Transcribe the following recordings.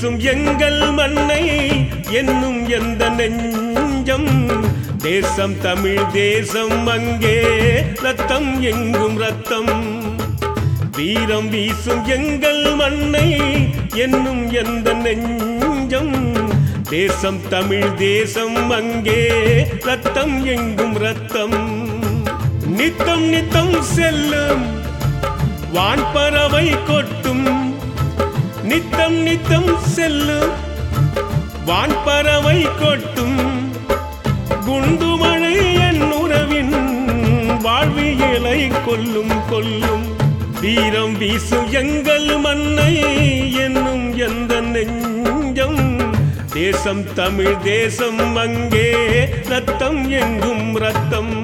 வீசும் எங்கள் மண்ணை என்னும் எந்த நெஞ்சம் தேசம் தமிழ் தேசம் அங்கே ரத்தம் எங்கும் ரத்தம் வீரம் வீசும் எங்கள் மண்ணை என்னும் எந்த நெஞ்சம் தேசம் தமிழ் தேசம் அங்கே ரத்தம் எங்கும் ரத்தம் நித்தம் நித்தம் செல்லும் வான்பறவை கொட்டும் நித்தம் நித்தம் செல்லும் வான்பறவை கொட்டும் குண்டுமழை என் உறவின் வாழ்வியலை கொல்லும் கொல்லும் வீரம் வீசும் எங்கள் மண்ணை என்னும் எந்த நெஞ்சம் தேசம் தமிழ் தேசம் அங்கே ரத்தம் எங்கும் ரத்தம்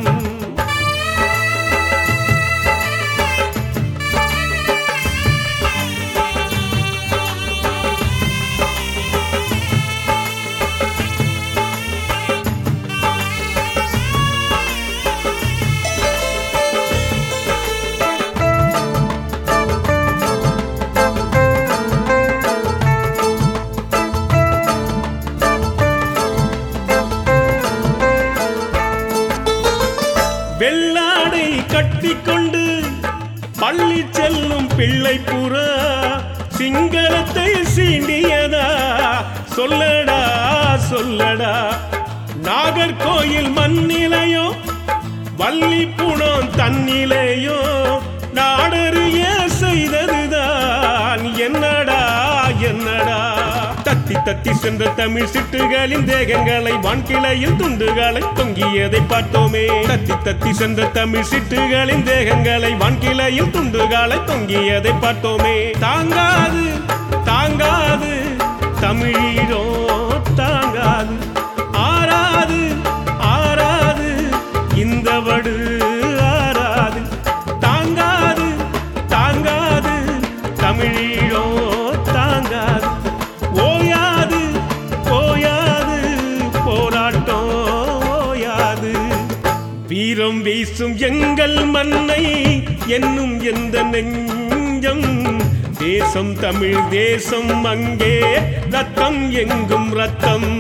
வெள்ளாடை கட்டிக்கொண்டு பள்ளி செல்லும் பிள்ளை புறா சிங்களத்தை சீண்டியதா சொல்லடா சொல்லடா நாகர்கோயில் மண்ணிலையோ வள்ளி புணம் தன்னிலையோ நாடறிய செய்ததுதான் என்னடா என்னடா தத்தி தத்தி சென்ற தமிழ் சிட்டுகளின் தேகங்களை வான்கிளையில் துண்டுகளை தொங்கியதை பார்த்தோமே தத்தி தத்தி சென்ற தமிழ் சிட்டுகளின் தேகங்களை வான்கிளையில் துண்டுகளை தொங்கியதை பார்த்தோமே தாங்காது தாங்காது தமிழீரோ தாங்காது ஆறாது ஆறாது இந்த வடு ஆறாது தாங்காது தாங்காது தமிழீழோ தாங்காது ஓயாது ஓயாது போராட்டம் ஓயாது வீரம் வீசும் எங்கள் மண்ணை என்னும் எந்த நெஞ்சம் தேசம் தமிழ் தேசம் அங்கே ரத்தம் எங்கும் ரத்தம்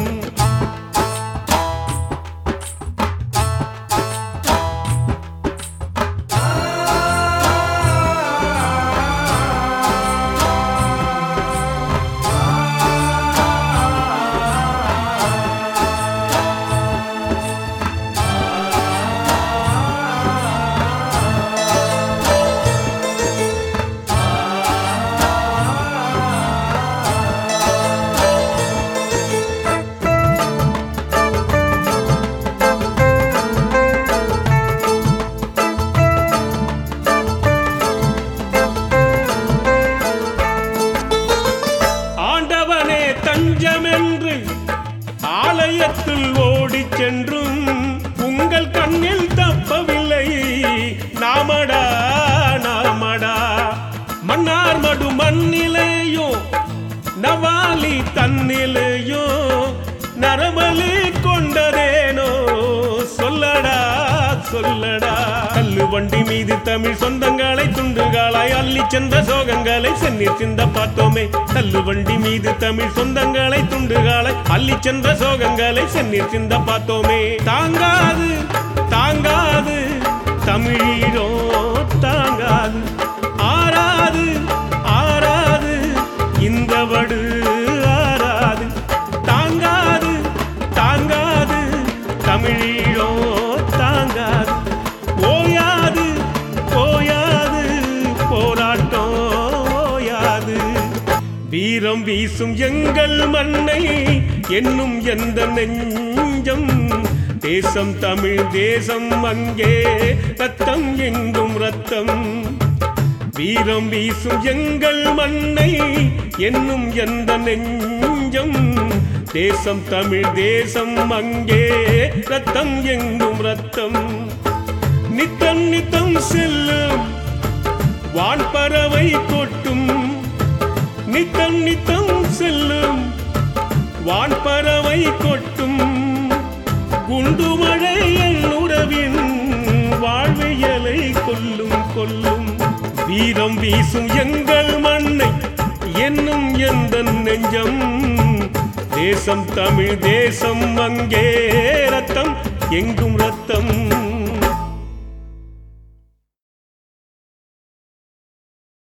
ஆண்டவனே தஞ்சமென்று ஆலயத்தில் ஓடிச் சென்றும் உங்கள் கண்ணில் தப்பவில்லை நாமடா நாமடா மன்னார் மடு மண்ணிலேயோ நவாலி தன்னிலேயோ நரபலி கொண்டதேனோ சொல்லடா சொல்லடா கல்லு வண்டி மீது தமிழ் சொந்தங்களை துண்டுகளாய் அள்ளி சென்ற சோகங்களை சென்னீர் சிந்த பார்த்தோமே கல்லு வண்டி மீது தமிழ் சொந்தங்களை துண்டுகளை அள்ளி சென்ற சோகங்களை சென்னீர் சிந்த பார்த்தோமே தாங்காது தாங்காது தமிழீரோ தாங்காது ஆறாது ஆறாது இந்த வடு ஆறாது தாங்காது தாங்காது தமிழீழோ தாங்காது ஓயாது ஓயாது போராட்டம் ஓயாது வீரம் வீசும் எங்கள் மண்ணை என்னும் எந்த நெஞ்சம் தேசம் தமிழ் தேசம் அங்கே ரத்தம் எங்கும் ரத்தம் வீரம் வீசும் எங்கள் மண்ணை என்னும் எந்த நெஞ்சம் தேசம் தமிழ் தேசம் அங்கே ரத்தம் எங்கும் ரத்தம் நித்தம் நித்தம் செல்லும் வான்பறவை கொட்டும் நித்தம் நித்தம் செல்லும் வான்பறவை கொட்டும் குண்டு மழை என் உறவின் வாழ்வியலை கொல்லும் கொல்லும் வீரம் வீசும் எங்கள் மண்ணை என்னும் எந்த நெஞ்சம் தேசம் தமிழ் தேசம் அங்கே ரத்தம் எங்கும் ரத்தம்